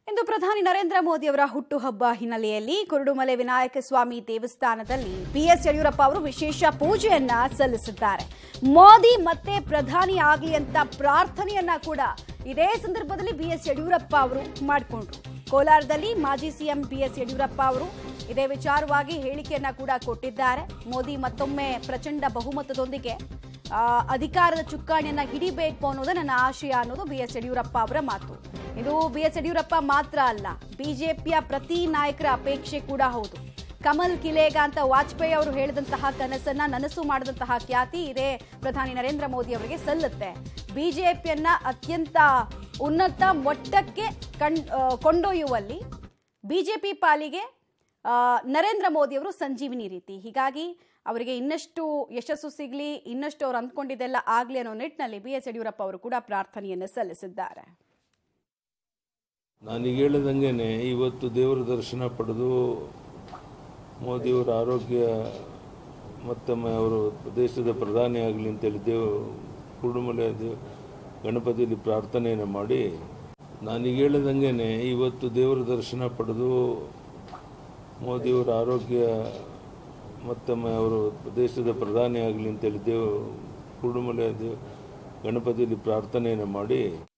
ಇಂದು ಪ್ರಧಾನಿ ನರೇಂದ್ರ ಮೋದಿ ಅವರ ಹುಟ್ಟುಹಬ್ಬ ಹಿನ್ನೆಲೆಯಲ್ಲಿ ಕುರುಡುಮಲೆ ವಿನಾಯಕ ಸ್ವಾಮಿ ದೇವಸ್ಥಾನದಲ್ಲಿ ಬಿಎಸ್ ಯಡಿಯೂರಪ್ಪ ಅವರು ವಿಶೇಷ ಪೂಜೆಯನ್ನ ಸಲ್ಲಿಸಿದ್ದಾರೆ ಮೋದಿ ಮತ್ತೆ ಪ್ರಧಾನಿ ಆಗಲಿ ಅಂತ ಪ್ರಾರ್ಥನೆಯನ್ನ ಕೂಡ ಇದೇ ಸಂದರ್ಭದಲ್ಲಿ ಬಿಎಸ್ ಯಡಿಯೂರಪ್ಪ ಅವರು ಮಾಡಿಕೊಂಡ್ರು ಕೋಲಾರದಲ್ಲಿ ಮಾಜಿ ಸಿಎಂ ಬಿಎಸ್ ಯಡಿಯೂರಪ್ಪ ಅವರು ಇದೇ ವಿಚಾರವಾಗಿ ಹೇಳಿಕೆಯನ್ನ ಕೂಡ ಕೊಟ್ಟಿದ್ದಾರೆ ಮೋದಿ ಮತ್ತೊಮ್ಮೆ ಪ್ರಚಂಡ ಬಹುಮತದೊಂದಿಗೆ ಆ, ಅಧಿಕಾರದ ಚುಕ್ಕಾಣಿಯನ್ನ ಹಿಡಿಬೇಕು ಅನ್ನೋದು ನನ್ನ ಆಶಯ ಅನ್ನೋದು ಬಿ ಎಸ್ ಯಡಿಯೂರಪ್ಪ ಅವರ ಮಾತು ಇದು ಬಿ ಎಸ್ ಯಡಿಯೂರಪ್ಪ ಮಾತ್ರ ಅಲ್ಲ ಬಿಜೆಪಿಯ ಪ್ರತಿ ನಾಯಕರ ಅಪೇಕ್ಷೆ ಕೂಡ ಹೌದು ಕಮಲ್ ಕಿಲೇಗ ಅಂತ ವಾಜಪೇಯಿ ಅವರು ಹೇಳಿದಂತಹ ಕನಸನ್ನ ನನಸು ಮಾಡಿದಂತಹ ಖ್ಯಾತಿ ಇದೇ ಪ್ರಧಾನಿ ನರೇಂದ್ರ ಮೋದಿ ಅವರಿಗೆ ಸಲ್ಲುತ್ತೆ ಬಿಜೆಪಿಯನ್ನ ಅತ್ಯಂತ ಉನ್ನತ ಮಟ್ಟಕ್ಕೆ ಕಣ್ ಆ, ಕೊಂಡೊಯ್ಯುವಲ್ಲಿ ಬಿಜೆಪಿ ಪಾಲಿಗೆ ಆ, ನರೇಂದ್ರ ಮೋದಿ ಅವರು ಸಂಜೀವಿನಿ ರೀತಿ ಹೀಗಾಗಿ ಅವರಿಗೆ ಇನ್ನಷ್ಟು ಯಶಸ್ಸು ಸಿಗಲಿ ಇನ್ನಷ್ಟು ಅವ್ರು ಅಂದ್ಕೊಂಡಿದ್ದೆಲ್ಲ ಆಗಲಿ ಅನ್ನೋ ನಿಟ್ಟಿನಲ್ಲಿ ಬಿ ಎಸ್ ಯಡಿಯೂರಪ್ಪ ಅವರು ಕೂಡ ಪ್ರಾರ್ಥನೆಯನ್ನು ಸಲ್ಲಿಸಿದ್ದಾರೆ ನಾನೀಗ ಹೇಳಿದಂಗೆ ಇವತ್ತು ದೇವರ ದರ್ಶನ ಪಡೆದು ಮೋದಿಯವರ ಆರೋಗ್ಯ ಮತ್ತೊಮ್ಮೆ ಅವರು ದೇಶದ ಪ್ರಧಾನಿ ಆಗಲಿ ಅಂತೇಳಿ ದೇವ ಕುರುಡುಮಲೆ ದೇವ್ ಗಣಪತಿಯಲ್ಲಿ ಪ್ರಾರ್ಥನೆಯನ್ನು ಮಾಡಿ ನಾನೀಗ ಹೇಳಿದಂಗೆ ಇವತ್ತು ದೇವರ ದರ್ಶನ ಪಡೆದು ಮೋದಿಯವರ ಆರೋಗ್ಯ ಮತ್ತೊಮ್ಮೆ ಅವರು ದೇಶದ ಪ್ರಧಾನಿ ಆಗಲಿ ಅಂತೇಳಿ ದೇವ ಕುರುಡುಮಲೆ ದೇವ್ ಗಣಪತಿಯಲ್ಲಿ ಪ್ರಾರ್ಥನೆಯನ್ನು ಮಾಡಿ